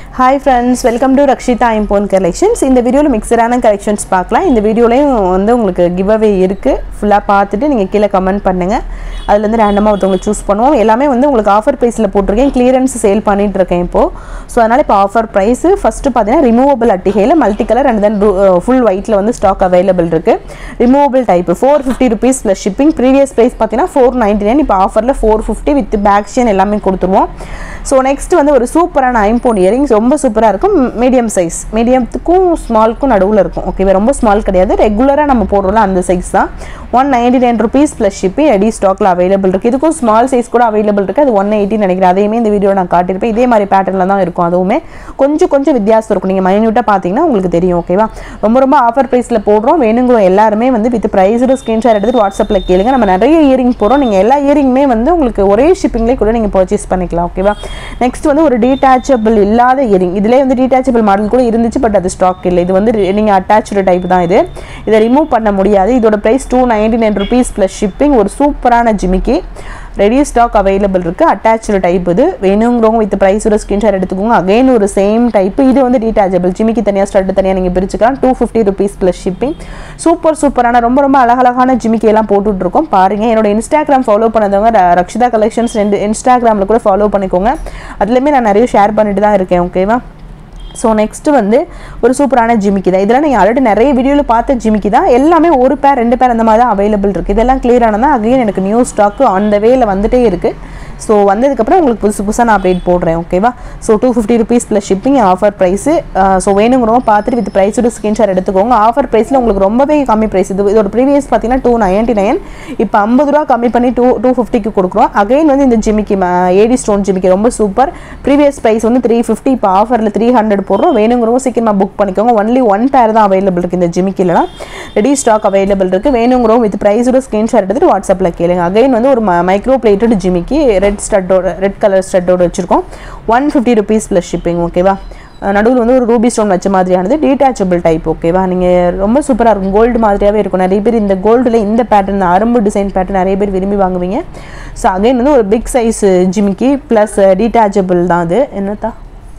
hi friends welcome to Rakshita Impon collections இந்த வீடியோவில் மிக்சரான collections பார்க்கலாம் இந்த வீடியோலையும் வந்து உங்களுக்கு கிவ் அவே இருக்குது ஃபுல்லாக பார்த்துட்டு நீங்கள் கீழே கமெண்ட் பண்ணுங்கள் அதுலேருந்து ரேண்டமாக ஒருத்தவங்களை சூஸ் பண்ணுவோம் எல்லாமே வந்து உங்களுக்கு ஆஃபர் ப்ரைஸில் போட்டிருக்கேன் கிளியரன்ஸ் சேல் பண்ணிட்டு இருக்கேன் இப்போது ஸோ அதனால் இப்போ ஆஃபர் ப்ரைஸு ஃபஸ்ட்டு பார்த்தீங்கன்னா ரிமூவபிள் அட்டிகையில் multi colour and then full ஒயிட்டில் வந்து ஸ்டாக் அவைலபிள் இருக்குது removable type four fifty rupees plus shipping previous price பார்த்தீங்கன்னா ஃபோர் நைன்டி நைன் இப்போ ஆஃபரில் four fifty with back chain எல்லாமே கொடுத்துருவோம் ஸோ நெக்ஸ்ட் வந்து ஒரு சூப்பரான ஐம்போன் இயரிங்ஸ் ரொம்ப சூப்பராக இருக்கும் மீடியம் சைஸ் மீடியத்துக்கும் ஸ்மால்க்கும் நடுவில் இருக்கும் ஓகேவா ரொம்ப ஸ்மால் கிடையாது ரெகுலராக நம்ம போடுறோம்ல அந்த சைஸ் தான் one ninety nine rupees plus shipping ready ஸ்டாக்கில் அவைலபிள் இருக்குது இதுக்கும் ஸ்மால் சைஸ் கூட அவைலபிள் இருக்குது அது ஒன் எயிட்டி நினைக்கிறேன் அதையுமே இந்த வீடியோ நான் காட்டியிருப்பேன் இதே மாதிரி பேட்டர்னில் தான் இருக்கும் அதுவுமே கொஞ்சம் கொஞ்சம் வித்தியாசம் இருக்கும் நீங்கள் மைன்யூட்டாக பார்த்தீங்கன்னா உங்களுக்கு தெரியும் ஓகேவா ரொம்ப ரொம்ப ஆஃபர் ப்ரைஸில் போடுறோம் வேணுங்கிற எல்லாருமே வந்து வித் ப்ரைஸோட ஸ்க்ரீன்ஷாட் எடுத்துட்டு வாட்ஸ்அப்பில் கேளுங்க நம்ம நிறைய இயரிங் போகிறோம் நீங்கள் எல்லா இயரிங்குமே வந்து உங்களுக்கு ஒரே ஷிப்பிங்லேயே கூட நீங்கள் பர்ச்சேஸ் பண்ணிக்கலாம் ஓகேவா நெக்ஸ்ட் வந்து ஒரு டீட்டாச்சபிள் இல்லாத இயரிங் இதிலே வந்து டீட்டாச்சபிள் மாடல் கூட இருந்துச்சு பட் அது ஸ்டாக் இல்லை இது வந்து நீங்கள் அட்டாச்சு டைப் தான் இது இதை ரிமூவ் பண்ண முடியாது இதோட price two ninety nine rupees plus shipping ஒரு சூப்பரான ஜிமிக்கி ரெடி ஸ்டாக் அவைலபிள் இருக்குது அட்டாச்சு டைப் இது வேணுங்கிறவங்க வித் ப்ரைஸோட ஸ்க்ரீன்ஷாட் எடுத்துக்கோங்க அகைன் ஒரு சேம் டைப் இது வந்து டீட்டாச்சபிள் ஜிமிக்கி தனியாக ஸ்டட் தனியாக நீங்கள் பிரிச்சுக்கலாம் two fifty rupees plus shipping super சூப்பரான ரொம்ப ரொம்ப அழகழகான ஜிமிக்கி எல்லாம் போட்டுட்ருக்கோம் பாருங்கள் என்னோட இன்ஸ்டாகிராம் ஃபாலோ பண்ணதவங்க ர- ரக்ஷிதா கலெக்ஷன்ஸ் ரெண்டு இன்ஸ்டாகிராமில் கூட ஃபாலோ பண்ணிக்கோங்க அதுலேயுமே நான் நிறைய ஷேர் பண்ணிட்டு தான் இருக்கேன் ஓகேவா ஸோ நெக்ஸ்ட் வந்து ஒரு சூப்பரான ஜிமிக்கி தான் இதெல்லாம் நீங்கள் ஆல்ரெடி நிறைய வீடியோவில் பார்த்த ஜிமிக்கி தான் எல்லாமே ஒரு பேர் ரெண்டு பேர் அந்த மாதிரி தான் அவைலபிள் இருக்குது இதெல்லாம் clear ஆனதான் அகைன் எனக்கு நியூ ஸ்டாக்கு ஆன் த வேல வந்துட்டே இருக்குது ஸோ வந்ததுக்கப்புறம் உங்களுக்கு புதுசு புதுசாக நான் அப்டேட் போடுறேன் ஓகேவா so two fifty rupees plus shipping offer price so வேணுங்கிறவங்க பார்த்துட்டு வித் ப்ரைஸோட ஸ்க்ரீன்ஷாட் எடுத்துக்கோங்க ஆஃபர் ப்ரைஸில் உங்களுக்கு ரொம்பவே கம்மி ப்ரைஸ் இது இதோட ப்ரீவியஸ் பார்த்தீங்கன்னா டூ நைன்ட்டி நைன் இப்போ ஐம்பது ரூபா கம்மி பண்ணி டூ டூ ஃபிஃப்டிக்கு கொடுக்குறோம் அகைன் வந்து இந்த ஜிமிக்கி ஏடி ஸ்டோன் ஜிமிக்கி ரொம்ப சூப்பர் ப்ரீவியஸ் ப்ரைஸ் வந்து த்ரீ ஃபிஃப்டி இப்போ ஆஃபரில் த்ரீ ஹண்ட்ரட் போடுறோம் வேணுங்கிறவங்க சீக்கிரமாக புக் பண்ணிக்கோங்க ஒன்லி ஒன் பேர் தான் அவைலபிள் இருக்குது இந்த ஜிமிக்கிலலாம் ரெடி ஸ்டாக் அவைலபிள் இருக்குது வேணுங்கிறவங்க வித் ப்ரைஸோட ஸ்க்ரீன்ஷாட் எடுத்துட்டு வாட்ஸ்அப்பில் கேளுங்க அகைன் வந்து ஒரு மைக்ரோ பிளேட்டட் ஜிமிக்கி ரெட் ஸ்டட்டோட ரெட் கலர் ஸ்டட்டோட வச்சுருக்கோம் one fifty rupees plus shipping ஓகேவா நடுவில் வந்து ஒரு ரூபி ஸ்டோன் வச்ச மாதிரியானது டீட்டாச்சபிள் டைப் ஓகேவா நீங்கள் ரொம்ப சூப்பராக இருக்கும் கோல்டு மாதிரியாகவே இருக்கும் நிறைய பேர் இந்த கோல்டில் இந்த பேட்டர்ன் அரும்பு டிசைன் பேட்டர்ன் நிறைய பேர் விரும்பி வாங்குவீங்க ஸோ அகைன் வந்து ஒரு பிக் சைஸ் ஜிமிக்கி ப்ளஸ் டீட்டாச்சபிள் தான் அது என்னத்தா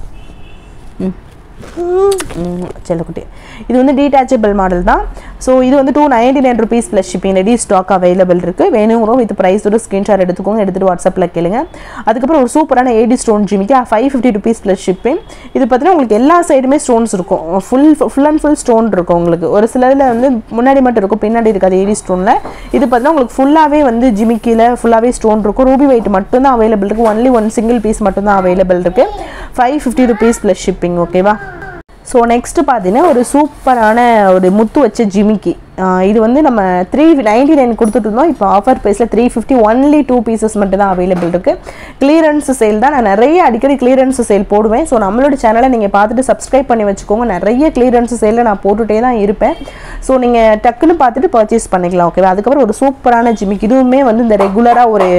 ம், செல்லக்குட்டி இது வந்து டீட்டாச்சபிள் மாடல் தான் ஸோ இது வந்து two ninety nine rupees plus shipping ready stock available இருக்குது வேணுங்கிறோம் வித் ப்ரைஸோட ஸ்க்ரீன்ஷாட் எடுத்துக்கோங்க எடுத்துகிட்டு வாட்ஸ்அப்பில் கேளுங்க அதுக்கப்புறம் ஒரு சூப்பரான ஏடி ஸ்டோன் ஜிமிக்கு five fifty rupees plus shipping இது பார்த்தீங்கன்னா உங்களுக்கு எல்லா சைடுமே ஸ்டோன்ஸ் இருக்கும் full full and full stone இருக்கும் உங்களுக்கு ஒரு சிலதில் வந்து முன்னாடி மட்டும் இருக்கும் பின்னாடி இருக்காது ஏடி ஸ்டோனில் இது பார்த்தீங்கன்னா உங்களுக்கு ஃபுல்லாகவே வந்து ஜிமிக்கியில் ஃபுல்லாகவே ஸ்டோன் இருக்கும் ரூபி ஒயிட் மட்டும்தான் அவைலபிள் இருக்குது ஒன்லி ஒன் சிங்கிள் பீஸ் மட்டும்தான் அவைலபிள் இருக்குது five fifty rupees plus shipping ஓகேவா ஸோ நெக்ஸ்ட்டு பார்த்தீங்கன்னா ஒரு சூப்பரான ஒரு முத்து வச்ச ஜிமிக்கி ஆஹ் இது வந்து நம்ம த்ரீ நைன்டி நைன் கொடுத்துட்டு இருந்தோம் இப்போ ஆஃபர் ப்ரைஸில் three fifty only two pieces மட்டும் தான் அவைலபிள் இருக்குது கிளியரன்ஸ் சேல் தான் நான் நிறைய அடிக்கடி கிளியரன்ஸ் சேல் போடுவேன் ஸோ நம்மளோட சேனலை நீங்கள் பார்த்துட்டு சப்ஸ்கிரைப் பண்ணி வச்சுக்கோங்க நிறைய கிளியரன்ஸ் சேலில் நான் போட்டுகிட்டே தான் இருப்பேன் ஸோ நீங்கள் டக்குன்னு பார்த்துட்டு பர்ச்சேஸ் பண்ணிக்கலாம் ஓகேவா அதுக்கப்புறம் ஒரு சூப்பரான ஜிமிக்கி இதுவுமே வந்து இந்த ரெகுலராக ஒரு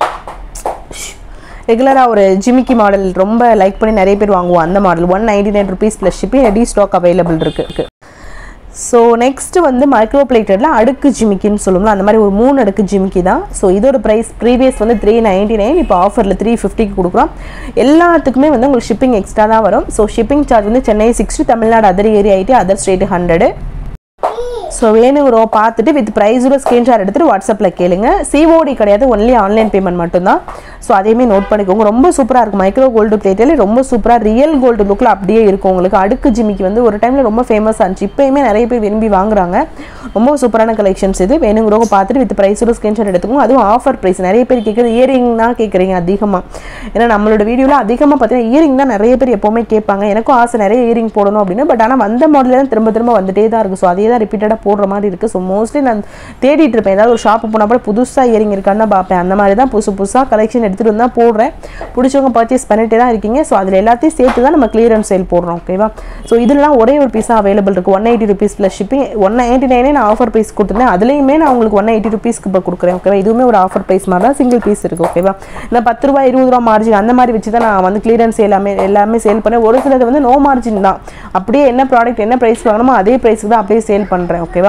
ரெகுலராக ஒரு ஜிமிக்கி மாடல் ரொம்ப லைக் பண்ணி நிறைய பேர் வாங்குவோம் அந்த model one ninety nine rupees plus shipping ready stock available இருக்குது ஸோ நெக்ஸ்ட் வந்து மைக்ரோ பிளேட்டடில் அடுக்கு ஜிமிக்கின்னு சொல்லுவோம்ல அந்த மாதிரி ஒரு மூணு அடுக்கு ஜிமிக்கி தான் ஸோ இதோட ப்ரைஸ் ப்ரீவியஸ் வந்து த்ரீ நைன்டி நைன் இப்போ ஆஃபரில் த்ரீ ஃபிஃப்டிக்கு கொடுக்குறோம் எல்லாத்துக்குமே வந்து உங்களுக்கு ஷிப்பிங் எக்ஸ்ட்ரா தான் வரும் ஸோ ஷிப்பிங் சார்ஜ் வந்து Chennai sixty Tamil Nadu other area eighty other state hundred so வேணுங்கிறோம் பார்த்துட்டு வித் ப்ரைஸோட ஸ்க்ரீன்ஷாட் எடுத்துட்டு வாட்ஸ்அப்பில் கேளுங்க சிஓடி கிடையாது ஒன்லி ஆன்லைன் பேமெண்ட் மட்டும்தான் ஸோ அதையுமே நோட் பண்ணிக்கோங்க ரொம்ப சூப்பராக இருக்கும் மைக்ரோ கோல்டு பிளேட்டில் ரொம்ப சூப்பராக ரியல் கோல்டு லுக்கில் அப்படியே இருக்கும் உங்களுக்கு அடுக்கு ஜிமிக்கு வந்து ஒரு டைமில் ரொம்ப ஃபேமஸ் ஆச்சு இப்போயுமே நிறைய பேர் விரும்பி வாங்குறாங்க ரொம்ப சூப்பரான கலெக்ஷன்ஸ் இது வேணுங்கிறவங்க பார்த்துட்டு வித் ப்ரைஸோட ஸ்க்ரீன்ஷாட் எடுத்துக்கோங்க அதுவும் ஆஃபர் ப்ரைஸ் நிறைய பேர் கேட்குறது இயரிங் தான் கேட்குறீங்க அதிகமாக ஏன்னா நம்மளோட வீடியோவில் அதிகமாக பார்த்தீங்கன்னா இயரிங் தான் நிறைய பேர் எப்போவுமே கேட்பாங்க எனக்கும் ஆசை நிறைய இயரிங் போடணும் அப்படின்னு பட் ஆனால் வந்த மாடலில் தான் திரும்ப திரும்ப வந்துட்டே தான் இருக்குது ஸோ அதே தான் ரிப்பீட்டடாக போடுற மாதிரி இருக்குது ஸோ மோஸ்ட்லி நான் தேடிட்டு இருப்பேன் ஏதாவது ஒரு ஷாப்பு போனால் கூட புதுசாக இயரிங் இருக்கான்னு தான் பார்ப்பேன் அந்த மாதிரி தான் புதுசு புதுசாக கலெக்ஷன் எடுத்துகிட்டு வந்து தான் போடுறேன் பிடிச்சவங்க பர்ச்சேஸ் பண்ணிட்டே தான் இருக்கீங்க ஸோ அதில் எல்லாத்தையும் சேர்த்து தான் நம்ம கிளியரன்ஸ் சேல் போடுறோம் ஓகேவா ஸோ இதெல்லாம் ஒரே ஒரு பீஸாக அவைலபிள் இருக்குது one eighty rupees plus shipping one ninety நைனே நான் ஆஃபர் ப்ரைஸ் கொடுத்துருந்தேன் அதுலேயுமே நான் உங்களுக்கு ஒன் எயிட்டி ருபீஸ்க்கு இப்போ கொடுக்குறேன் ஓகேவா இதுவுமே ஒரு ஆஃபர் ப்ரைஸ் மாதிரி தான் சிங்கிள் பீஸ் இருக்குது ஓகேவா இந்த பத்து ரூபா இருபது ரூபா மார்ஜின் அந்த மாதிரி வச்சு தான் நான் வந்து கிளியரன்ஸ் எல்லாமே எல்லாமே சேல் பண்ணேன் ஒரு சிலது வந்து நோ மார்ஜின் தான் அப்படியே என்ன ப்ராடக்ட் என்ன ப்ரைஸ் வாங்கணுமோ அதே ப்ரைஸ்க்கு தான் அப்படியே சேல் பண்ணுறேன் ஓகேவா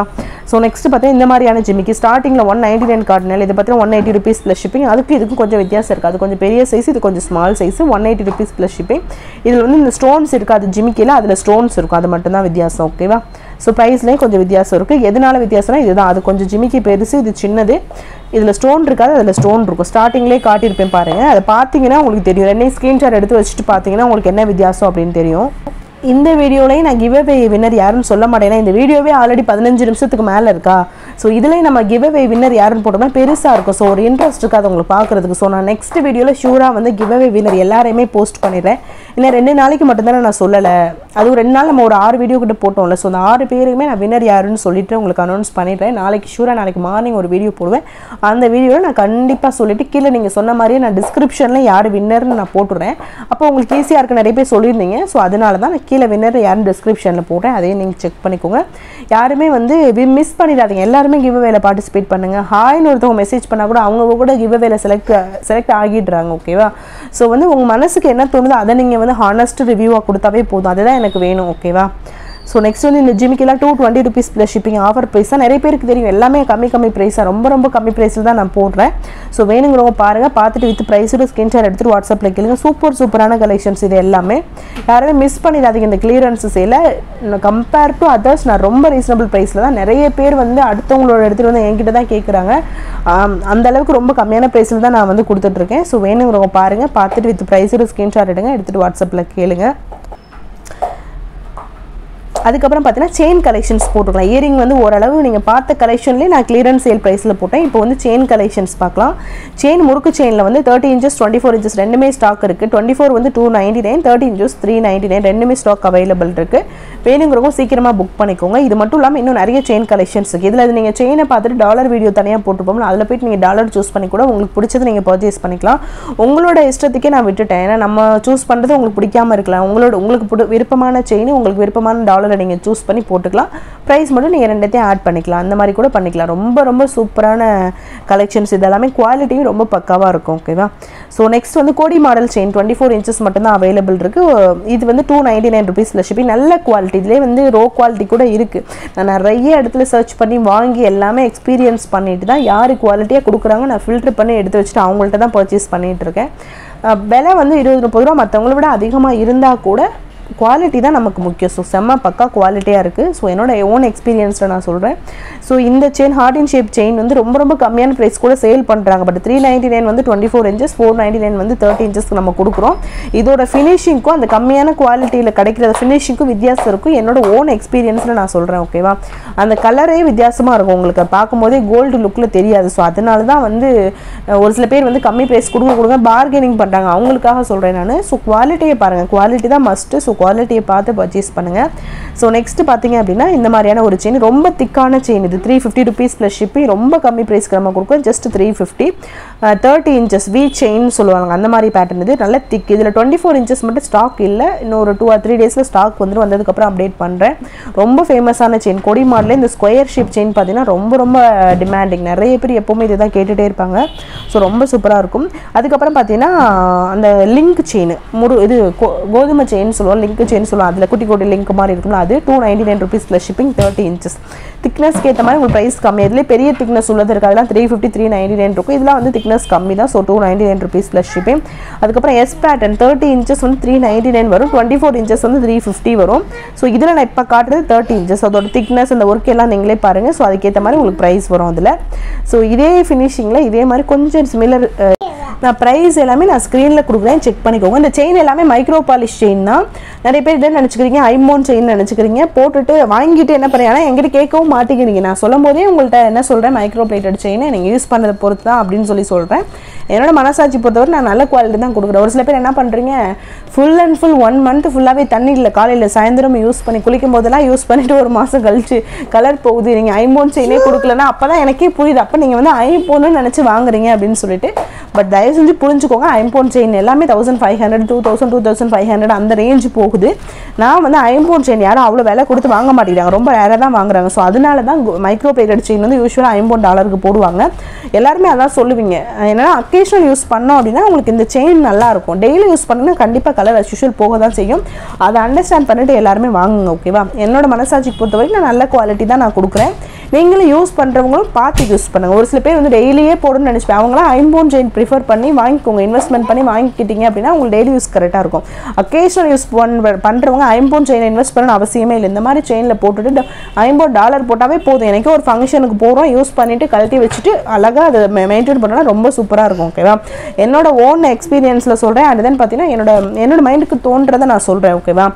ஸோ நெக்ஸ்ட் பார்த்தீங்கன்னா இந்த மாதிரியான ஜிமிக்கி ஸ்டார்டிங்கில் ஒன் நைன்டி நைன் கார்டினல் இது பார்த்தீங்கன்னா one eighty rupees plus shipping அதுக்கு இதுக்கு கொஞ்சம் வித்தியாசம் இருக்குது அது கொஞ்சம் பெரிய சைஸ் இது கொஞ்சம் small size one eighty rupees plus shipping இதில் வந்து இந்த ஸ்டோன்ஸ் இருக்குது அது ஜிமிக்கியில் அதில் ஸ்டோன்ஸ் இருக்கும் அது மட்டும்தான் வித்தியாசம் ஓகேவா ஸோ ப்ரைஸ்லேயும் கொஞ்சம் வித்தியாசம் இருக்குது எதனால வித்தியாசம்னா இதுதான் அது கொஞ்சம் ஜிமிக்கி பெருசு இது சின்னது இதில் ஸ்டோன் இருக்காது அதில் ஸ்டோன் இருக்கும் ஸ்டார்டிங்லேயே காட்டியிருப்பேன் பாருங்கள் அதை பார்த்தீங்கன்னா உங்களுக்கு தெரியும் ரெண்டையும் ஸ்க்ரீன்ஷாட் எடுத்து வச்சுட்டு பார்த்தீங்கன்னா உங்களுக்கு என்ன வித்தியாசம் அப்படின்னு தெரியும் இந்த வீடியோலையும் நான் கிவ் அவே வின்னர் யாருன்னு சொல்ல மாட்டேன் ஏன்னா இந்த வீடியோவே ஆல்ரெடி பதினஞ்சு நிமிஷத்துக்கு மேலே இருக்கா ஸோ இதுலேயும் நம்ம கிவ் அவே வின்னர் யாருன்னு போட்டோம்னா பெருசாக இருக்கும் ஸோ ஒரு இன்ட்ரெஸ்ட் இருக்காது உங்களுக்கு பார்க்குறதுக்கு ஸோ நான் நெக்ஸ்ட் வீடியோவில் ஷூராக வந்து கிவ் அவே வின்னர் எல்லாரையுமே போஸ்ட் பண்ணிடுறேன் இன்னும் ரெண்டு நாளைக்கு மட்டும்தானே நான் சொல்லலை அதுவும் ரெண்டு நாள் நம்ம ஒரு ஆறு வீடியோ கிட்ட போட்டோம்ல ஸோ அந்த ஆறு பேருக்குமே நான் வின்னர் யாருன்னு சொல்லிட்டு உங்களுக்கு அனௌன்ஸ் பண்ணிடுறேன் நாளைக்கு ஷூராக நாளைக்கு மார்னிங் ஒரு வீடியோ போடுவேன் அந்த வீடியோவில் நான் கண்டிப்பாக சொல்லிட்டு கீழே நீங்கள் சொன்ன மாதிரியே நான் டிஸ்கிரிப்ஷனில் யார் வின்னர்னு நான் போட்டுறேன் அப்போ உங்களுக்கு ஈஸியாக இருக்க நிறைய பேர் சொல்லியிருந்தீங்க ஸோ அதனால தான் நான் கீழே வின்னர் யாருன்னு டிஸ்கிரிப்ஷனில் போடுறேன் அதையும் நீங்கள் செக் பண்ணிக்கோங்க யாருமே வந்து மிஸ் பண்ணிடாதீங்க எல்லாருமே கிவ் அவேல பார்ட்டிசிபேட் பண்ணுங்கள் ஹாய்னு ஒருத்தவங்க மெசேஜ் பண்ணால் கூட அவங்க கூட கிவ் அவேல செலக்ட் செலக்ட் ஆகிடுறாங்க ஓகேவா ஸோ வந்து உங்கள் மனசுக்கு என்ன தோணுதோ அதை நீங்கள் வந்து ஹானஸ்ட் ரிவ்யூவாக கொடுத்தாவே போதும் அதுதான் எனக்கு வேணும் ஓகேவா ஸோ நெக்ஸ்ட் வந்து இந்த ஜிமிக்கெல்லாம் two twenty rupees plus shipping offer price தான் நிறைய பேருக்கு தெரியும் எல்லாமே கம்மி கம்மி ப்ரைஸாக ரொம்ப ரொம்ப கம்மி ப்ரைஸில் தான் நான் போடுறேன் ஸோ வேணுங்கிறவங்க பாருங்கள் பார்த்துட்டு வித் ப்ரைஸோட ஸ்கிரீன்ஷாட் எடுத்துகிட்டு வாட்ஸ்அப்பில் கேளுங்க சூப்பர் சூப்பரான கலெக்ஷன்ஸ் இது எல்லாமே யாருமே மிஸ் பண்ணிடாதீங்க இந்த கிளியரன்ஸ் சேல கம்பேர் டு அதர்ஸ் நான் ரொம்ப ரீசனபிள் ப்ரைஸில் தான் நிறைய பேர் வந்து அடுத்தவங்களோட எடுத்துகிட்டு வந்து என்கிட்ட தான் கேட்குறாங்க அந்த அளவுக்கு ரொம்ப கம்மியான ப்ரைஸில் தான் நான் வந்து கொடுத்துட்ருக்கேன் ஸோ வேணுங்கிறவங்க பாருங்கள் பார்த்துட்டு வித் ப்ரைஸோட ஸ்க்ரீன்ஷாட் எடுங்க எடுத்துகிட்டு வாட்ஸ்அப்பில் கேளுங்க அதுக்கப்புறம் பார்த்தீங்கன்னா செயின் கலெக்ஷன்ஸ் போட்டுக்கலாம் இயரிங் வந்து ஓரளவு நீங்கள் பார்த்த கலெக்ஷன்லேயே நான் கிளியரன்ஸ் சேல் ப்ரைஸில் போட்டேன் இப்போ வந்து செயின் கலெக்ஷன்ஸ் பார்க்கலாம் செயின் முறுக்கு செயினில் வந்து thirty inches twenty four inches ரெண்டுமே ஸ்டாக் இருக்குது டுவெண்ட்டி ஃபோர் வந்து two ninety nine thirty inches three ninety nine ரெண்டுமே ஸ்டாக் அவைலபிள் இருக்குது வேணுங்கிறவங்க சீக்கிரமாக புக் பண்ணிக்கோங்க இது மட்டும் இல்லாமல் இன்னும் நிறைய செயின் கலெக்ஷன்ஸ் இருக்குது இதில் நீங்கள் செயினை பார்த்துட்டு டாலர் வீடியோ தனியாக போட்டுருப்போம்ல அதில் போயிட்டு நீங்கள் டாலர் சூஸ் பண்ணி கூட உங்களுக்கு பிடிச்சது நீங்கள் பர்ச்சேஸ் பண்ணிக்கலாம் உங்களோட இஷ்டத்துக்கே நான் விட்டுட்டேன் ஏன்னா நம்ம சூஸ் பண்ணுறது உங்களுக்கு பிடிக்காம இருக்கலாம் உங்களோட உங்களுக்கு பிடி விருப்பமான செயின் உங்களுக்கு விருப்பமான டாலரை நீங்கள் சூஸ் பண்ணி போட்டுக்கலாம் ப்ரைஸ் மட்டும் நீங்கள் ரெண்டத்தையும் ஆட் பண்ணிக்கலாம் அந்த மாதிரி கூட பண்ணிக்கலாம் ரொம்ப ரொம்ப சூப்பரான கலெக்ஷன்ஸ் இதெல்லாமே குவாலிட்டியும் ரொம்ப பக்காவாக இருக்கும் ஓகேவா ஸோ நெக்ஸ்ட் வந்து கோடி model chain twenty four inches மட்டும்தான் அவைலபிள் இருக்குது இது வந்து டூ நைன்டி நைன் ருபீஸில் ஷிப்பிங் நல்ல குவாலிட்டி இதிலே வந்து ரோ குவாலிட்டி கூட இருக்குது நான் நிறைய இடத்துல சர்ச் பண்ணி வாங்கி எல்லாமே எக்ஸ்பீரியன்ஸ் பண்ணிட்டு தான் யார் குவாலிட்டியாக கொடுக்குறாங்க நான் ஃபில்டர் பண்ணி எடுத்து வச்சுட்டு அவங்கள்ட்ட தான் பர்ச்சேஸ் பண்ணிகிட்டு இருக்கேன் அஹ் விலை வந்து இருபது முப்பது ரூபா மற்றவங்கள விட அதிகமாக இருந்தால் கூட குவாலிட்டி தான் நமக்கு முக்கியம் ஸோ செம்ம பக்கா குவாலிட்டியாக இருக்குது ஸோ என்னோட ஓன் எக்ஸ்பீரியன்ஸில் நான் சொல்கிறேன் ஸோ இந்த chain heart in shape chain வந்து ரொம்ப ரொம்ப கம்மியான ப்ரைஸ் கூட சேல் பண்ணுறாங்க பட் த்ரீ நைன்டி நைன் வந்து twenty four inches four ninety nine வந்து தேர்ட்டி இன்ச்சஸ்க்கு நம்ம கொடுக்குறோம் இதோட ஃபினிஷிங்க்கும் அந்த கம்மியான குவாலிட்டியில் கிடைக்கிற ஃபினிஷிங்க்கும் வித்தியாசம் இருக்கும் என்னோட ஓன் எக்ஸ்பீரியன்ஸில் நான் சொல்கிறேன் ஓகேவா அந்த கலரே வித்தியாசமாக இருக்கும் உங்களுக்கு அதை பார்க்கும்போதே கோல்டு லுக்கில் தெரியாது ஸோ அதனால தான் வந்து அஹ், ஒரு சில பேர் வந்து கம்மி ப்ரைஸ் கொடுங்க கொடுங்க பார்கெனிங் பண்ணுறாங்க அவங்களுக்காக சொல்கிறேன் நான் ஸோ குவாலிட்டியை பாருங்கள் குவாலிட்டி தான் மஸ்ட்டு ஸோ குவாலிட்டியை பார்த்து பர்ச்சேஸ் பண்ணுங்கள் ஸோ நெக்ஸ்ட் பார்த்தீங்க அப்படின்னா இந்த மாதிரியான ஒரு செயின் ரொம்ப திக்கான செயின் இது three fifty rupees plus shipping ரொம்ப கம்மி ப்ரைஸ்க்கு நம்ம கொடுக்குறோம் just three fifty thirty inches V chain சொல்லுவாங்க அந்த மாதிரி பேட்டர்ன் இது நல்ல திக் இதில் டுவெண்ட்டி ஃபோர் இன்ச்சஸ் மட்டும் ஸ்டாக் இல்லை இன்னும் ஒரு டூ ஆர் த்ரீ டேஸில் ஸ்டாக் வந்துட்டு வந்ததுக்கப்புறம் அப்டேட் பண்ணுறேன் ரொம்ப ஃபேமஸான செயின் கொடி மாடலில் இந்த ஸ்கொயர் ஷேப் செயின் பார்த்தீங்கன்னா ரொம்ப ரொம்ப டிமாண்டிங் நிறைய பேர் எப்போவுமே இதுதான் கேட்டுகிட்டே இருப்பாங்க ஸோ ரொம்ப சூப்பராக இருக்கும் அதுக்கப்புறம் பார்த்தீங்கன்னா அந்த லிங்க் செயின் முரு இது கோ- கோதுமை செயின் சொல்லுவோம் லிங்க் செயின் சொல்லுவோம் அதில் குட்டி குட்டி லிங்க் மாதிரி இருக்கும்ல அது two ninety nine rupees plus shipping thirty inches திக்னஸ்க்கு ஏற்ற மாதிரி உங்களுக்கு ப்ரைஸ் கம்மி இதுலேயே பெரிய திக்னஸ் உள்ளது இருக்குது அதெல்லாம் three fifty three ninety nine இருக்கும் இதெல்லாம் வந்து திக்னஸ் கம்மி தான் so two ninety nine rupees plus shipping அதுக்கப்புறம் எஸ் பேட்டர்ன் தேர்ட்டி இன்ச்சஸ் வந்து த்ரீ நைன்டி நைன் வரும் டுவெண்ட்டி ஃபோர் இன்ச்சஸ் வந்து த்ரீ ஃபிஃப்டி வரும் ஸோ இதில் நான் இப்போ காட்டுறது தேர்ட்டி இன்ச்சஸ் அதோட திக்னஸ் அந்த ஒர்க் எல்லாம் நீங்களே பாருங்கள் ஸோ அதுக்கேற்ற மாதிரி உங்களுக்கு ப்ரைஸ் வரும் அதில் ஸோ இதே ஃபினிஷிங்கில் இதே மாதிரி கொஞ்சம் சிமிலர் நான் ப்ரைஸ் எல்லாமே நான் ஸ்க்ரீனில் கொடுக்குறேன் செக் பண்ணிக்கோங்க இந்த செயின் எல்லாமே மைக்ரோ பாலிஷ் செயின் தான் நிறைய பேர் இதை நினச்சிக்கிறீங்க ஐமோன் செயின் நினச்சிக்கிறீங்க போட்டுட்டு வாங்கிட்டு என்ன பண்ணுறீங்க ஆனால் எங்கிட்ட கேட்கவும் மாட்டேங்கிறீங்க நான் சொல்லும் போதே உங்கள்கிட்ட என்ன சொல்கிறேன் மைக்ரோ பிளேட்டட் செயினை நீங்கள் யூஸ் பண்ணுறதை பொறுத்து தான் அப்படின்னு சொல்லி சொல்கிறேன் என்னோட மனசாட்சி பொறுத்தவரை நான் நல்ல குவாலிட்டி தான் கொடுக்குறேன் ஒரு சில பேர் என்ன பண்ணுறீங்க full and full one month ஃபுல்லாகவே தண்ணியில் காலையில் சாயந்தரம் யூஸ் பண்ணி குளிக்கும் போதெல்லாம் யூஸ் பண்ணிட்டு ஒரு மாதம் கழிச்சு கலர் போகுது நீங்கள் ஐம்போன் செயினே கொடுக்கலன்னா அப்போ தான் எனக்கே புரியுது அப்போ நீங்கள் வந்து ஐம்போன்னு நினச்சி வாங்குறீங்க அப்படின்னு சொல்லிட்டு பட் தயவு செஞ்சு புரிஞ்சுக்கோங்க ஐம்போன் செயின் எல்லாமே thousand five hundred two thousand two thousand five hundred அந்த ரேஞ்ச் போகுது நான் வந்து ஐம்போன் செயின் யாரும் அவ்வளோ விலை கொடுத்து வாங்க மாட்டேங்கிறாங்க ரொம்ப ரேராக தான் வாங்குறாங்க ஸோ அதனால தான் மைக்ரோ பிளேட்டட் செயின் வந்து யூஸ்வலாக ஐம்போன் டாலருக்கு போடுவாங்க எல்லாருமே அதான் சொல்லுவீங்க என்னன்னா அக்கேஷனல் யூஸ் பண்ணோம் அப்படின்னா உங்களுக்கு இந்த செயின் நல்லா இருக்கும் டெய்லி யூஸ் பண்ணினா கண்டிப்பாக கலர் as usual போக தான் செய்யும் அதை அண்டர்ஸ்டாண்ட் பண்ணிட்டு எல்லாருமே வாங்குங்க ஓகேவா என்னோட மனசாட்சிக்கு பொறுத்த வரைக்கும் நான் நல்ல குவாலிட்டி தான் நான் கொடுக்குறேன் நீங்களும் யூஸ் பண்ணுறவங்களும் பார்த்து யூஸ் பண்ணுங்கள் ஒரு சில பேர் வந்து டெய்லியே போடணும்னு நினச்சிப்பேன் அவங்களாம் ஐம்போன் செயின் ப்ரிஃபர் பண்ணி வாங்கிக்கோங்க இன்வெஸ்ட்மெண்ட் பண்ணி வாங்கிக்கிட்டீங்க அப்படின்னா உங்களுக்கு டெய்லி யூஸ் கரெக்டாக இருக்கும் அக்கேஷனல் யூஸ் பண்ண பண்ணுறவங்க ஐம்போன் செயின் இன்வெஸ்ட் பண்ணணும் அவசியமே இல்லை இந்த மாதிரி செயினில் போட்டுட்டு ஐம்போன் டாலர் போட்டாவே போதும் எனக்கு ஒரு ஃபங்க்ஷனுக்கு போகிறோம் யூஸ் பண்ணிவிட்டு கழட்டி வச்சுட்டு அழகாக அதை மெயின்டைன் பண்ணோன்னா ரொம்ப சூப்பராக இருக்கும் ஓகேவா என்னோட ஓன் எக்ஸ்பீரியன்ஸில் சொல்கிறேன் அண்ட் தென் பார்த்தீங்கன்னா என்னோட என்னோட மைண்டுக்கு தோன்றதை நான் சொல்கிறேன் ஓகேவா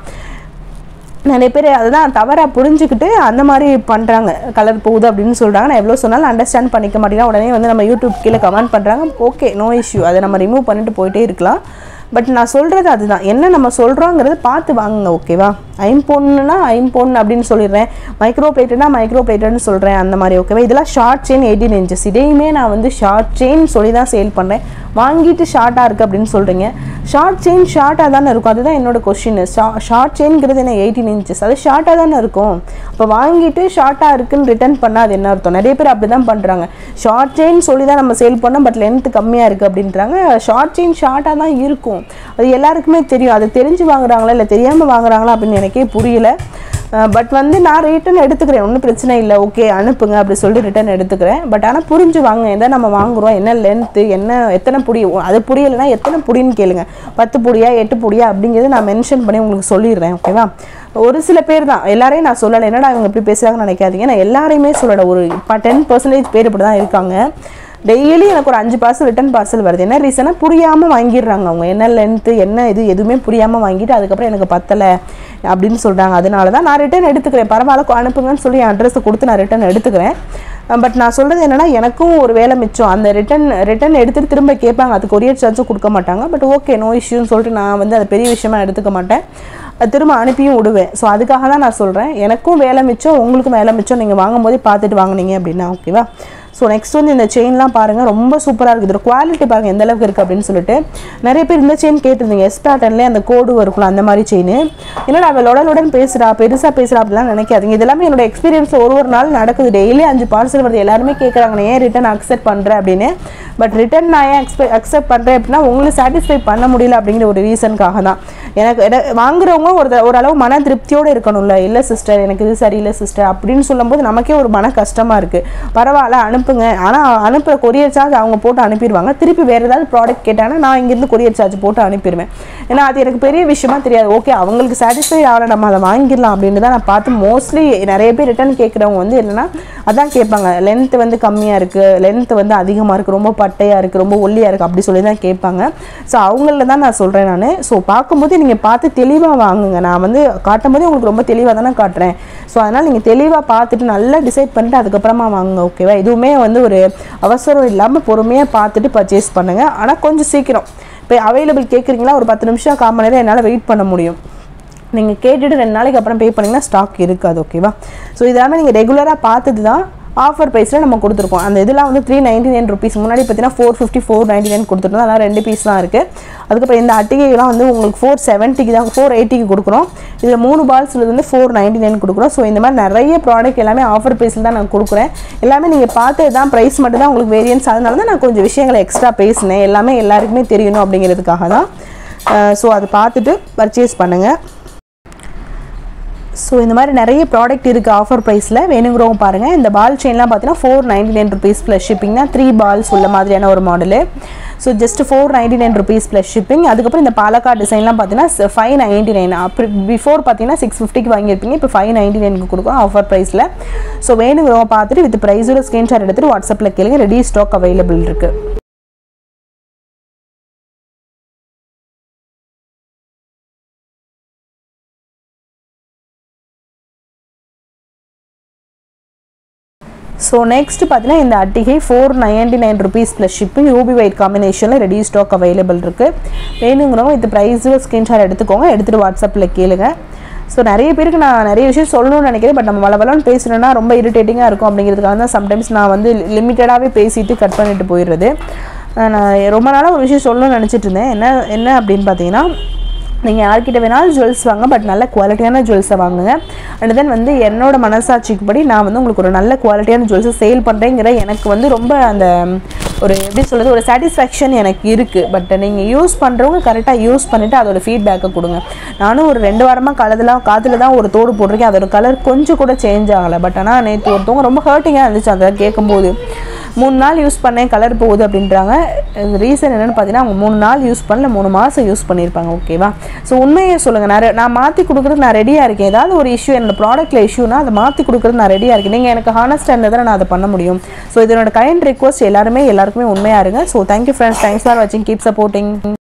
நிறைய பேர் அதுதான் தவறாக புரிஞ்சுக்கிட்டு அந்த மாதிரி பண்ணுறாங்க கலர் போகுது அப்படின்னு சொல்கிறாங்க நான் எவ்வளோ சொன்னாலும் அண்டர்ஸ்டாண்ட் பண்ணிக்க மாட்டேங்கிறேன் உடனே வந்து நம்ம யூடியூப் கீழே கமெண்ட் பண்ணுறாங்க ஓகே நோ இஷ்யூ அதை நம்ம ரிமூவ் பண்ணிட்டு போயிட்டே இருக்கலாம் பட் நான் சொல்கிறது அதுதான் என்ன நம்ம சொல்கிறோங்கிறத பார்த்து வாங்குங்க ஓகேவா ஐம்பொன்னுனா ஐம்பொன் அப்படின்னு சொல்லிடுறேன் மைக்ரோ பிளேட்டுனா மைக்ரோ பிளேட்டுன்னு சொல்கிறேன் அந்த மாதிரி ஓகேவா இதெல்லாம் ஷார்ட் செயின் எயிட்டீன் இன்ச்சஸ் இதையுமே நான் வந்து ஷார்ட் செயின் சொல்லி தான் சேல் பண்ணுறேன் வாங்கிட்டு ஷார்ட்டாக இருக்குது அப்படின்னு சொல்கிறீங்க ஷார்ட் செயின் ஷார்ட்டாக தானே இருக்கும் அதுதான் என்னோட கொஷின் ஷார்ட் செயின்ங்கிறது என்ன எயிட்டீன் இன்ச்சஸ் அது ஷார்ட்டாக தானே இருக்கும் இப்போ வாங்கிட்டு ஷார்ட்டாக இருக்குன்னு ரிட்டர்ன் பண்ணால் அது என்ன அர்த்தம் நிறைய பேர் அப்படி தான் பண்ணுறாங்க ஷார்ட் செயின் சொல்லி தான் நம்ம சேல் பண்ணோம் பட் லென்த் கம்மியாக இருக்குது அப்படின்றாங்க ஷார்ட் செயின் ஷார்ட்டாக தான் இருக்கும் அது எல்லாருக்குமே தெரியும் அது தெரிஞ்சு வாங்குறாங்களா இல்லை தெரியாமல் வாங்குறாங்களா அப்படின்னு எனக்கே புரியல பட் வந்து நான் ரிட்டன் எடுத்துக்கிறேன் ஒன்றும் பிரச்சனை இல்லை ஓகே அனுப்புங்க அப்படி சொல்லி ரிட்டன் எடுத்துக்கிறேன் பட் ஆனால் புரிஞ்சு வாங்க எதை நம்ம வாங்குறோம் என்ன லென்த்து என்ன எத்தனை புடி அது புரியலைன்னா எத்தனை புடின்னு கேளுங்க பத்து புடியா எட்டு புடியா அப்படிங்கிறது நான் மென்ஷன் பண்ணி உங்களுக்கு சொல்லிடுறேன் ஓகேவா ஒரு சில பேர் தான் எல்லாரையும் நான் சொல்லலை என்னடா இவங்க இப்படி பேசுகிறாங்கன்னு நினைக்காதீங்க நான் எல்லாரையுமே சொல்லலை ஒரு இப்போ டென் பர்சன்டேஜ் பேர் இப்படி தான் இருக்காங்க டெய்லி எனக்கு ஒரு அஞ்சு பார்சல் ரிட்டன் பார்சல் வருது என்ன ரீசனாக புரியாமல் வாங்கிடுறாங்க அவங்க என்ன லென்த்து என்ன இது எதுவுமே புரியாமல் வாங்கிட்டு அதுக்கப்புறம் எனக்கு பத்தலை அப்படின்னு சொல்கிறாங்க அதனால தான் நான் ரிட்டன் எடுத்துக்கிறேன் பரவாயில்ல அனுப்புங்கன்னு சொல்லி என் அட்ரஸை கொடுத்து நான் ரிட்டன் எடுத்துக்கிறேன் பட் நான் சொல்கிறது என்னென்னா எனக்கும் ஒரு வேலை மிச்சம் அந்த ரிட்டன் ரிட்டன் எடுத்துகிட்டு திரும்ப கேட்பாங்க அது கொரியர் சார்ஜும் கொடுக்க மாட்டாங்க பட் ஓகே நோ இஷ்யூன்னு சொல்லிட்டு நான் வந்து அதை பெரிய விஷயமா எடுத்துக்க மாட்டேன் அது திரும்ப அனுப்பியும் விடுவேன் ஸோ அதுக்காக தான் நான் சொல்கிறேன் எனக்கும் வேலை மிச்சம் உங்களுக்கும் வேலை மிச்சம் நீங்கள் வாங்கும்போதே பார்த்துட்டு வாங்குனீங்க அப்படின்னா ஓகேவா ஸோ நெக்ஸ்ட் வந்து இந்த செயின்லாம் பாருங்கள் ரொம்ப சூப்பராக இருக்குது இதோட குவாலிட்டி பாருங்கள் எந்த அளவுக்கு இருக்குது அப்படின்னு சொல்லிட்டு நிறைய பேர் இந்த செயின் கேட்டிருந்தீங்க எஸ் பேட்டர்ன்லேயே அந்த கோடு இருக்கும்ல அந்த மாதிரி செயின் என்னடா அவள் உடனுடன் பேசுகிறா பெருசாக பேசுகிறா அப்படிலாம் நினைக்காதீங்க இதெல்லாமே என்னோட எக்ஸ்பீரியன்ஸ் ஒரு ஒரு நாள் நடக்குது டெய்லி அஞ்சு பார்சல் வருது எல்லாருமே கேட்குறாங்க நான் ஏன் ரிட்டன் அக்செப்ட் பண்ணுறேன் அப்படின்னு பட் ரிட்டன் நான் ஏன் எக்ஸ்பெ அக்செப்ட் பண்ணுறேன் அப்படின்னா உங்களுக்கு சாட்டிஸ்ஃபை பண்ண முடியல அப்படிங்கிற ஒரு ரீசனுக்காக தான் எனக்கு எட- வாங்குறவங்க ஒரு ஓரளவு மன திருப்தியோடு இருக்கணும்ல இல்லை சிஸ்டர் எனக்கு இது சரியில்லை சிஸ்டர் அப்படின்னு சொல்லும்போது நமக்கே ஒரு மன கஷ்டமாக இருக்குது பரவாயில்ல அனுப்புங்க ஆனால் அனுப்புகிற கொரியர் சார்ஜ் அவங்க போட்டு அனுப்பிடுவாங்க திருப்பி வேறு ஏதாவது ப்ராடக்ட் கேட்டாங்கன்னா நான் இங்கேருந்து கொரியர் சார்ஜ் போட்டு அனுப்பிடுவேன் ஏன்னா அது எனக்கு பெரிய விஷயமா தெரியாது ஓகே அவங்களுக்கு சாட்டிஸ்ஃபை ஆகல நம்ம அதை வாங்கிடலாம் அப்படின்னு தான் நான் பார்த்து மோஸ்ட்லி நிறைய பேர் ரிட்டர்ன் கேட்குறவங்க வந்து என்னன்னா அதான் கேட்பாங்க லென்த் வந்து கம்மியாக இருக்குது லென்த் வந்து அதிகமாக இருக்குது ரொம்ப பட்டையாக இருக்குது ரொம்ப ஒல்லியாக இருக்குது அப்படி சொல்லி தான் கேட்பாங்க ஸோ அவங்கள தான் நான் சொல்கிறேன் நான் ஸோ பார்க்கும்போது நீங்கள் பார்த்து தெளிவாக வாங்குங்க நான் வந்து காட்டும் போதே உங்களுக்கு ரொம்ப தெளிவாக தானே காட்டுறேன் ஸோ அதனால் நீங்கள் தெளிவாக பார்த்துட்டு நல்லா டிசைட் பண்ணிட்டு அதுக்கப்புறமா வாங்குங்க ஓகேவா இதுவுமே வந்து ஒரு அவசரம் இல்லாமல் பொறுமையாக பார்த்துட்டு பர்ச்சேஸ் பண்ணுங்கள் ஆனால் கொஞ்சம் சீக்கிரம் இப்போ அவைலபிள் கேட்குறீங்களா ஒரு பத்து நிமிஷம் கால் மணி நேரம் என்னால் வெயிட் பண்ண முடியும் நீங்கள் கேட்டுட்டு ரெண்டு நாளைக்கு அப்புறம் பே பண்ணிங்கன்னா ஸ்டாக் இருக்காது ஓகேவா ஸோ இதெல்லாமே நீங்கள் ரெகுலராக பார்த்தது தான் ஆஃபர் ப்ரைஸில் நம்ம கொடுத்துருக்கோம் அந்த இதெல்லாம் வந்து த்ரீ நைன்டி நைன் ருபீஸ் முன்னாடி பார்த்தீங்கன்னா four fifty four ninety nine கொடுத்துருந்தோம் அதெல்லாம் ரெண்டு பீஸ் தான் இருக்குது அதுக்கப்புறம் இந்த அட்டிகைலாம் வந்து உங்களுக்கு ஃபோர் செவன்ட்டிக்கு தான் ஃபோர் எயிட்டிக்கு கொடுக்குறோம் இதில் மூணு பால்ஸில் வந்து ஃபோர் நைன்டி நைன் கொடுக்குறோம் ஸோ இந்த மாதிரி நிறைய ப்ராடக்ட் எல்லாமே ஆஃபர் ப்ரைஸில் தான் நான் கொடுக்குறேன் எல்லாமே நீங்கள் பார்த்தது தான் ப்ரைஸ் மட்டும் தான் உங்களுக்கு வேரியன்ஸ் அதனால தான் நான் கொஞ்சம் விஷயங்களை எக்ஸ்ட்ரா பேசினேன் எல்லாமே எல்லாருக்குமே தெரியணும் அப்படிங்கிறதுக்காக தான் ஸோ அது பார்த்துட்டு பர்ச்சேஸ் பண்ணுங்கள் ஸோ இந்த மாதிரி நிறைய ப்ராடக்ட் இருக்குது ஆஃபர் ப்ரைஸில் வேணுங்கிறவங்க பாருங்கள் இந்த பால் செயின்லாம் பார்த்தீங்கன்னா four ninety nine rupees plus shipping தான் த்ரீ பால்ஸ் உள்ள மாதிரியான ஒரு model so just four ninety nine rupees plus shipping அதுக்கப்புறம் இந்த பாலக்காட் டிசைன்லாம் பார்த்தீங்கன்னா ஃபைவ் நைன்டி நைன் அப்படி பிஃபோர் பார்த்தீங்கன்னா சிக்ஸ் ஃபிஃப்டிக்கு வாங்கியிருப்பீங்க இப்போ ஃபைவ் நைன்டி நைனுக்கு கொடுக்கும் ஆஃபர் ப்ரைஸில் ஸோ வேணுங்கிறவங்க பார்த்துட்டு வித் ப்ரைஸோட ஸ்க்ரீன்ஷாட் எடுத்துகிட்டு வாட்ஸ்அப்பில் கேளுங்க ரெடி ஸ்டாக் அவைலபிள் இருக்குது ஸோ நெக்ஸ்ட் பார்த்தீங்கன்னா இந்த அட்டிகை four ninety nine rupees plus shipping யூபி ஒயிட் காம்பினேஷனில் ரெடி ஸ்டாக் அவைலபிள் இருக்குது வேணுங்கிறவங்க இந்த ப்ரைஸில் ஸ்க்ரீன்ஷாட் எடுத்துக்கோங்க எடுத்துகிட்டு வாட்ஸ்அப்பில் கேளுங்க ஸோ நிறைய பேருக்கு நான் நிறைய விஷயம் சொல்லணும்னு நினைக்கிறேன் பட் நம்ம வளவலன்னு பேசணும்னா ரொம்ப இரிட்டேட்டிங்காக இருக்கும் அப்படிங்கிறதுக்காக தான் சம்டைம்ஸ் நான் வந்து லிமிட்டடாகவே பேசிட்டு கட் பண்ணிட்டு போயிடுறது அஹ் நான் ரொம்ப நாளாக ஒரு விஷயம் சொல்லணும்னு நினச்சிட்டு இருந்தேன் என்ன என்ன அப்படின்னு பார்த்தீங்கன்னா நீங்கள் யார்கிட்ட வேணாலும் ஜுவல்ஸ் வாங்க பட் நல்ல குவாலிட்டியான ஜுவல்ஸை வாங்குங்க அண்ட் தென் வந்து என்னோட மனசாட்சிக்கு படி நான் வந்து உங்களுக்கு ஒரு நல்ல குவாலிட்டியான ஜுவல்ஸை சேல் பண்ணுறேங்கிற எனக்கு வந்து ரொம்ப அந்த ஒரு எப்படி சொல்கிறது ஒரு சாட்டிஸ்ஃபேக்ஷன் எனக்கு இருக்குது பட் நீங்கள் யூஸ் பண்ணுறவங்க கரெக்டாக யூஸ் பண்ணிவிட்டு அதோட ஃபீட்பேக்கை கொடுங்க நானும் ஒரு ரெண்டு வாரமாக கலதுலாம் காதில் தான் ஒரு தோடு போட்டிருக்கேன் அதோட கலர் கொஞ்சம் கூட சேஞ்ச் ஆகலை பட் ஆனால் நேற்று ஒருத்தவங்க ரொம்ப ஹர்ட்டிங்காக இருந்துச்சு அதை கேட்கும்போது மூணு நாள் யூஸ் பண்ணேன் கலர் போகுது அப்படின்றாங்க ரீசன் என்னென்னு பார்த்தீங்கன்னா அவங்க மூணு நாள் யூஸ் பண்ணல மூணு மாதம் யூஸ் பண்ணியிருப்பாங்க ஓகேவா ஸோ உண்மையை சொல்லுங்கள் நான் ரெ- நான் மாற்றி கொடுக்குறது நான் ரெடியாக இருக்கேன் ஏதாவது ஒரு இஷ்யூ என்னோட ப்ராடக்ட்டில் இஷ்யூனா அதை மாற்றி கொடுக்குறது நான் ரெடியாக இருக்கேன் நீங்கள் எனக்கு ஹானஸ்டாக இருந்தால் தான் நான் அதை பண்ண முடியும் ஸோ இதனோட கைண்ட் ரிக்வஸ்ட் எல்லாருமே எல்லாருக்குமே உண்மையாக இருங்க so thank you friends thanks for வாட்சிங் கீப் சப்போர்ட்டிங்